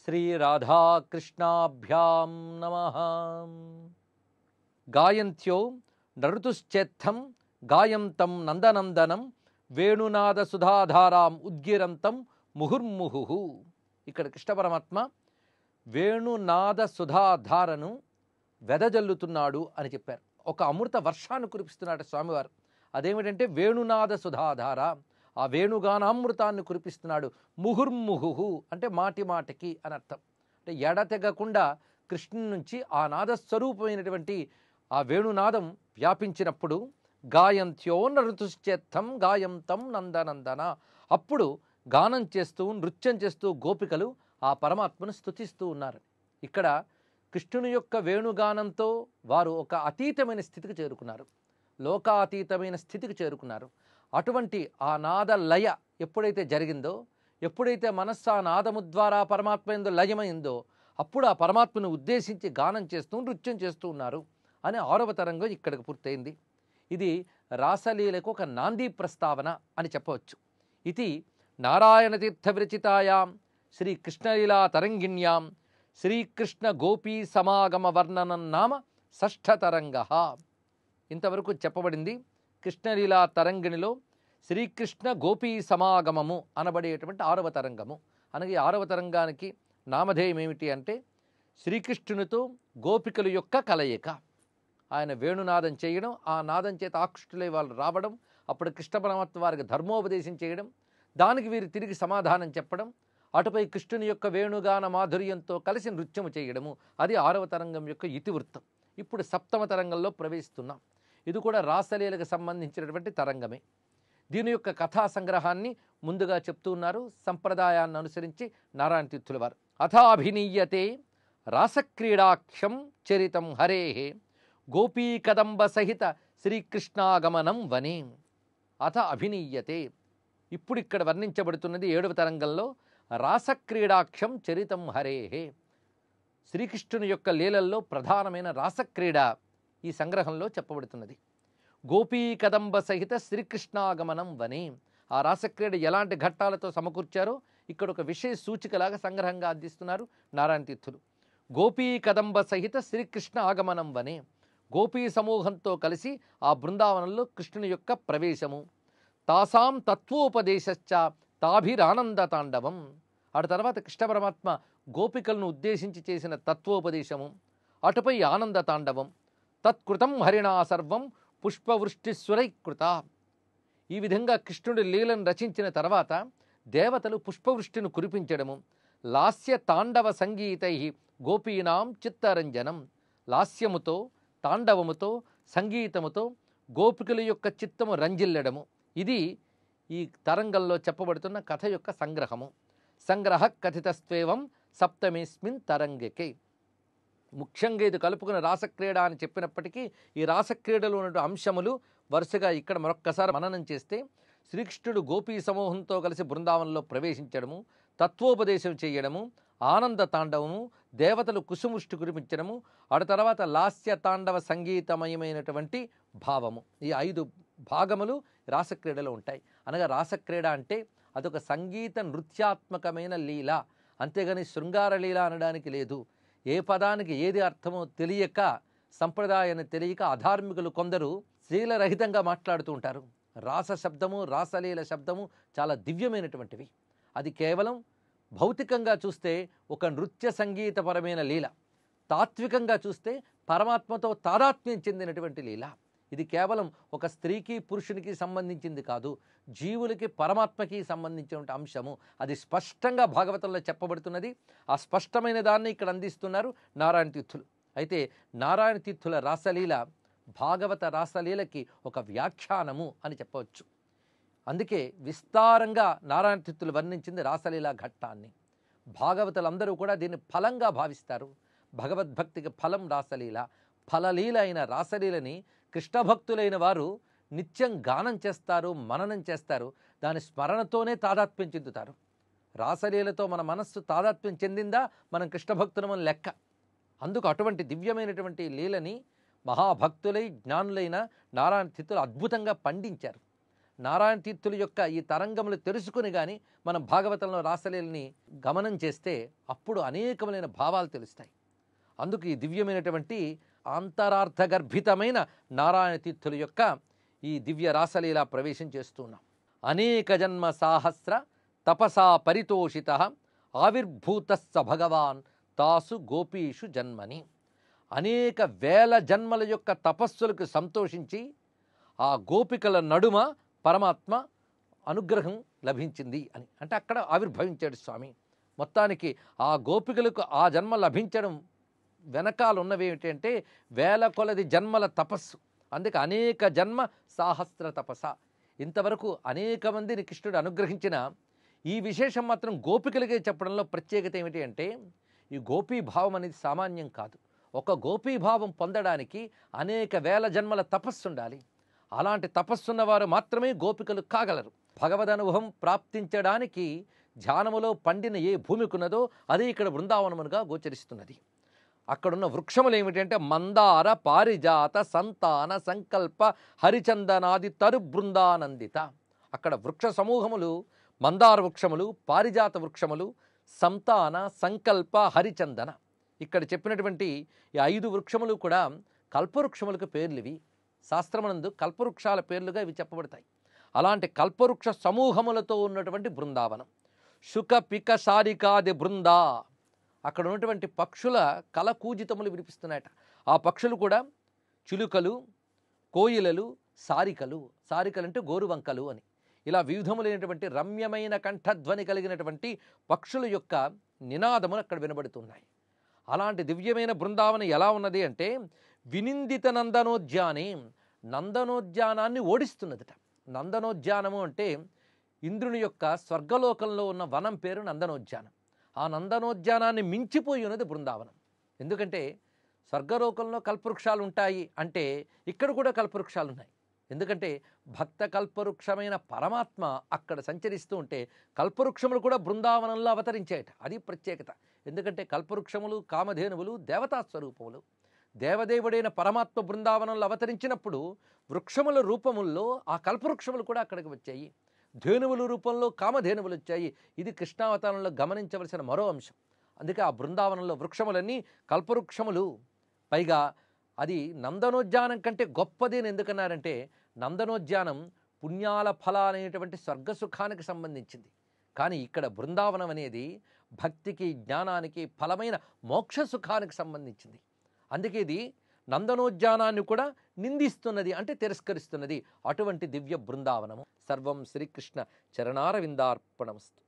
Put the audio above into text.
శ్రీరాధాకృష్ణాభ్యాం నమ గాయంత్యో నరుతుశ్చేత్తం గాయంతం నందనందనం వేణునాద సుధాధారాం ఉద్గిరంతం ముహుర్ముహు ఇక్కడ కృష్ణ పరమాత్మ వేణునాద సుధాధారను వెదజల్లుతున్నాడు అని చెప్పారు ఒక అమృత వర్షాన్ని కురిపిస్తున్నాడు స్వామివారు అదేమిటంటే వేణునాద సుధాధార ఆ వేణుగానామృతాన్ని కురిపిస్తున్నాడు ముహుర్ముహు అంటే మాటి మాటికి అని అర్థం అంటే ఎడతెగకుండా కృష్ణుని నుంచి ఆ నాదస్వరూపమైనటువంటి ఆ వేణునాదం వ్యాపించినప్పుడు గాయంత్యోన్న ఋతుశ్చేత్తం గాయంతం నందనందన అప్పుడు గానం చేస్తూ నృత్యం చేస్తూ గోపికలు ఆ పరమాత్మను స్తుతిస్తూ ఉన్నారు ఇక్కడ కృష్ణుని యొక్క వేణుగానంతో వారు ఒక అతీతమైన స్థితికి చేరుకున్నారు లోకాతీతమైన స్థితికి చేరుకున్నారు అటువంటి ఆ నాద లయ ఎప్పుడైతే జరిగిందో ఎప్పుడైతే మనస్సు ఆ నాదము ద్వారా పరమాత్మ ఎందు లయమైందో అప్పుడు ఆ పరమాత్మను ఉద్దేశించి గానం చేస్తూ నృత్యం చేస్తూ ఉన్నారు అని ఆరవ తరంగం ఇక్కడికి పూర్తయింది ఇది రాసలీలకు ఒక నాంది ప్రస్తావన అని చెప్పవచ్చు ఇది నారాయణ తీర్థ విరచితాయాం శ్రీ కృష్ణలీలా తరంగిణ్యాం శ్రీకృష్ణ గోపీ సమాగమ వర్ణనం నామ షష్ఠతరంగ ఇంతవరకు చెప్పబడింది కృష్ణలీలా తరంగిణిలో శ్రీకృష్ణ గోపీ సమాగమము అనబడేటువంటి ఆరవ తరంగము అనగా ఈ ఆరవ తరంగానికి నామధేయం ఏమిటి అంటే శ్రీకృష్ణునితో గోపికల యొక్క కలయిక ఆయన వేణునాదం చేయడం ఆ నాదం చేత ఆకృష్టులై వాళ్ళు రావడం అప్పుడు కృష్ణ పరమాత్మ వారికి ధర్మోపదేశం చేయడం దానికి వీరు తిరిగి సమాధానం చెప్పడం అటుపై కృష్ణుని యొక్క వేణుగాన మాధుర్యంతో కలిసి నృత్యము చేయడము అది ఆరవ తరంగం యొక్క ఇతివృత్తం ఇప్పుడు సప్తమ తరంగంలో ప్రవేశిస్తున్నాం ఇది కూడా రాసలీలకు సంబంధించినటువంటి తరంగమే దీని యొక్క కథా సంగ్రహాన్ని ముందుగా చెప్తూ ఉన్నారు సంప్రదాయాన్ని అనుసరించి నారాయణ తీర్థుల వారు అథాభినీయతే రాసక్రీడాఖ్యం చరితం హరే గోపీకదంబ సహిత శ్రీకృష్ణాగమనం వనే అథ అభినీయతే ఇప్పుడు ఇక్కడ వర్ణించబడుతున్నది ఏడవ తరంగంలో రాసక్రీడాఖ్యం చరితం హరేహే శ్రీకృష్ణుని యొక్క లీలల్లో ప్రధానమైన రాసక్రీడ ఈ సంగ్రహంలో చెప్పబడుతున్నది గోపీ కదంబ సహిత శ్రీకృష్ణాగమనం వని ఆ రాసక్రీడ ఎలాంటి ఘట్టాలతో సమకూర్చారో ఇక్కడ ఒక విషయ సూచికలాగా సంగ్రహంగా అందిస్తున్నారు నారాయణ తీర్థులు గోపీ కదంబ సహిత శ్రీకృష్ణ ఆగమనం వనే గోపీ సమూహంతో కలిసి ఆ బృందావనంలో కృష్ణుని యొక్క ప్రవేశము తాసాం తత్వోపదేశశ్చ తాభిరానంద తాండవం ఆ తర్వాత కృష్ణ పరమాత్మ గోపికలను ఉద్దేశించి చేసిన తత్వోపదేశము అటుపై ఆనంద తాండవం తత్కృతం హరిణా సర్వం పుష్పవృష్టిస్వరైకృత ఈ విధంగా కృష్ణుడి లీలను రచించిన తర్వాత దేవతలు పుష్పవృష్టిని కురిపించడము లాస్య తాండవ సంగీతై గోపీనాం చిత్తరంజనం లాస్యముతో తాండవముతో సంగీతముతో గోపికల యొక్క చిత్తము రంజిల్లడము ఇది ఈ తరంగంలో చెప్పబడుతున్న కథ యొక్క సంగ్రహము సంగ్రహ కథితస్త్వేవం సప్తమేస్మిన్ తరంగికే ముఖ్యంగా ఇది కలుపుకున్న రాసక్రీడ అని చెప్పినప్పటికీ ఈ రాసక్రీడలో ఉన్న అంశములు వరుసగా ఇక్కడ మరొక్కసారి మననం చేస్తే శ్రీకృష్ణుడు గోపీ సమూహంతో కలిసి బృందావనంలో ప్రవేశించడము తత్వోపదేశం చేయడము ఆనంద తాండవము దేవతలు కుసుముష్టి కురిపించడము ఆ తర్వాత లాస్య తాండవ సంగీతమయమైనటువంటి భావము ఈ ఐదు భాగములు రాసక్రీడలో ఉంటాయి అనగా రాసక్రీడ అంటే అదొక సంగీత నృత్యాత్మకమైన లీల అంతేగాని శృంగార లీల అనడానికి లేదు ఏ పదానికి ఏది అర్థమో తెలియక సంప్రదాయాన్ని తెలియక అధార్మికులు కొందరు శీలరహితంగా మాట్లాడుతూ ఉంటారు రాస శబ్దము రాసలీల శబ్దము చాలా దివ్యమైనటువంటివి అది కేవలం భౌతికంగా చూస్తే ఒక నృత్య సంగీతపరమైన లీల తాత్వికంగా చూస్తే పరమాత్మతో తాదాత్మ్యం చెందినటువంటి లీల ఇది కేవలం ఒక స్త్రీకి పురుషునికి సంబంధించింది కాదు జీవులకి పరమాత్మకి సంబంధించిన అంశము అది స్పష్టంగా భాగవతంలో చెప్పబడుతున్నది ఆ స్పష్టమైన దాన్ని ఇక్కడ అందిస్తున్నారు నారాయణ తీర్థులు అయితే నారాయణ తీర్థుల రాసలీల భాగవత రాసలీలకి ఒక వ్యాఖ్యానము అని చెప్పవచ్చు అందుకే విస్తారంగా నారాయణ తీర్థులు వర్ణించింది రాసలీల ఘట్టాన్ని భాగవతులందరూ కూడా దీన్ని ఫలంగా భావిస్తారు భగవద్భక్తికి ఫలం రాసలీల ఫలలీల అయిన రాసలీలని కృష్ణ భక్తులైన వారు నిత్యం గానం చేస్తారు మననం చేస్తారు దాని స్మరణతోనే తాదాత్మ్యం చెందుతారు రాసలీలతో మన మనస్సు తాదాత్మ్యం చెందిందా మనం కృష్ణ భక్తులమని లెక్క అందుకు అటువంటి దివ్యమైనటువంటి లీలని మహాభక్తులై జ్ఞానులైన నారాయణ తిథులు అద్భుతంగా పండించారు నారాయణ తీర్థుల యొక్క ఈ తరంగములు తెలుసుకుని కానీ మనం భాగవతంలో రాసలీలని గమనం చేస్తే అప్పుడు అనేకములైన భావాలు తెలుస్తాయి అందుకు ఈ దివ్యమైనటువంటి అంతరార్థగర్భితమైన నారాయణ తీర్థుల యొక్క ఈ దివ్య రాసలీల ప్రవేశం చేస్తున్నాం అనేక జన్మ సాహస్ర తపసా పరితోషిత ఆవిర్భూత భగవాన్ తాసు గోపీషు జన్మని అనేక వేల జన్మల యొక్క తపస్సులకు సంతోషించి ఆ గోపికల నడుమ పరమాత్మ అనుగ్రహం లభించింది అని అంటే అక్కడ ఆవిర్భవించాడు స్వామి మొత్తానికి ఆ గోపికలకు ఆ జన్మ లభించడం వెనకాల ఉన్నవి ఏమిటంటే వేల కొలది జన్మల తపస్సు అందుకే అనేక జన్మ సాహస్ర తపస ఇంతవరకు అనేక మందిని కృష్ణుడు అనుగ్రహించిన ఈ విశేషం మాత్రం గోపికలకే చెప్పడంలో ప్రత్యేకత ఏమిటి అంటే ఈ గోపీ భావం అనేది సామాన్యం కాదు ఒక గోపీ భావం పొందడానికి అనేక వేల జన్మల తపస్సు ఉండాలి అలాంటి తపస్సున్న వారు మాత్రమే గోపికలు కాగలరు భగవద్ అనుభవం ప్రాప్తించడానికి ధ్యానములో పండిన ఏ భూమికున్నదో అదే ఇక్కడ బృందావనమునుగా గోచరిస్తున్నది అక్కడున్న వృక్షములు ఏమిటంటే మందార పారిజాత సంతాన సంకల్ప హరిచందనాది తరు బృందానందిత అక్కడ వృక్ష సమూహములు మందార వృక్షములు పారిజాత వృక్షములు సంతాన సంకల్ప హరిచందన ఇక్కడ చెప్పినటువంటి ఈ ఐదు వృక్షములు కూడా కల్పవృక్షములకు పేర్లు ఇవి శాస్త్రమునందు కల్పవృక్షాల పేర్లుగా ఇవి చెప్పబడతాయి అలాంటి కల్పవృక్ష సమూహములతో ఉన్నటువంటి బృందావనం శుక పిక సారికాది బృందా అక్కడ ఉన్నటువంటి పక్షుల కలకూజితములు వినిపిస్తున్నాయట ఆ పక్షులు కూడా చిలుకలు కోయిలలు సారికలు సారికలు అంటే గోరువంకలు అని ఇలా వివిధములైనటువంటి రమ్యమైన కంఠధ్వని కలిగినటువంటి పక్షుల యొక్క నినాదములు అక్కడ వినబడుతున్నాయి అలాంటి దివ్యమైన బృందావనం ఎలా ఉన్నది అంటే వినిందిత నందనోద్యానే నందనోద్యానాన్ని ఓడిస్తున్నదట నందనోద్యానము అంటే ఇంద్రుని యొక్క స్వర్గలోకంలో ఉన్న వనం పేరు నందనోద్యానం ఆ నందనోద్యానాన్ని మించిపోయి ఉన్నది బృందావనం ఎందుకంటే స్వర్గలోకంలో కల్పవృక్షాలు ఉంటాయి అంటే ఇక్కడ కూడా కల్పవృక్షాలు ఉన్నాయి ఎందుకంటే భక్త కల్పవృక్షమైన పరమాత్మ అక్కడ సంచరిస్తూ ఉంటే కల్పవృక్షములు కూడా బృందావనంలో అవతరించాయట అది ప్రత్యేకత ఎందుకంటే కల్పవృక్షములు కామధేనువులు దేవతా స్వరూపములు దేవదేవుడైన పరమాత్మ బృందావనంలో అవతరించినప్పుడు వృక్షముల రూపముల్లో ఆ కల్పవృక్షములు కూడా అక్కడికి వచ్చాయి ధేనువుల రూపంలో కామధేనువులు వచ్చాయి ఇది కృష్ణావతారంలో గమనించవలసిన మరో అంశం అందుకే ఆ బృందావనంలో వృక్షములన్నీ కల్పవృక్షములు పైగా అది నందనోద్యానం కంటే గొప్పది అని ఎందుకన్నారంటే నందనోద్యానం పుణ్యాల ఫల అనేటువంటి స్వర్గ సుఖానికి సంబంధించింది కానీ ఇక్కడ బృందావనం అనేది భక్తికి జ్ఞానానికి ఫలమైన మోక్ష సుఖానికి సంబంధించింది అందుకే ఇది నందనోద్యానాన్ని కూడా నిందిస్తున్నది అంటే తిరస్కరిస్తున్నది అటువంటి దివ్య బృందావనము సర్వం శ్రీకృష్ణ చరణారవిందార్పణమస్తు